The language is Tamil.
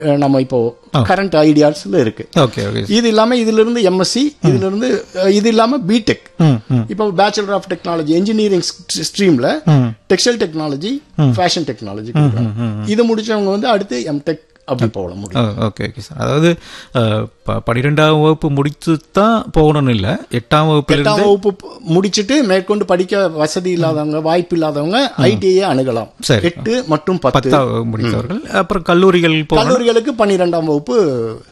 அஹ், நம்ம இப்போ கரண்ட் ஐடியாஸ்ல இருக்கு ஓகே ஓகே இது இல்லாம இதுல இருந்து எம்எஸ்சி இதுல இருந்து அஹ், இது இல்லாம பிடெக் ம் ம் இப்போ பேச்சுலர் ஆஃப் டெக்னாலஜி இன்ஜினியரிங் ஸ்ட்ரீம்ல ம் டெக்ஸ்டைல் டெக்னாலஜி ஃபேஷன் டெக்னாலஜி இது முடிச்சவங்க வந்து அடுத்து எம்டெக் அப்படி போக முடியும் ஓகே ஓகே சார் அதாவது அஹ், ப- பன்னிரெண்டாம் வகுப்பு முடித்து தான் போகணும்னு இல்லை எட்டாம் வகுப்பிலிருந்து எட்டாம் வகுப்பு ப- முடிச்சிட்டு மேற்கொண்டு படிக்க வசதி இல்லாதவங்க வாய்ப்பு இல்லாதவங்க ஐடிஐ அணுகலாம் சரி. எட்டு மற்றும் பத்து பத்தாம் வகுப்பு முடித்தவர்கள் அப்புறம் கல்லூரிகள் போகணும் கல்லூரிகளுக்கு பன்னிரெண்டாம் வகுப்பு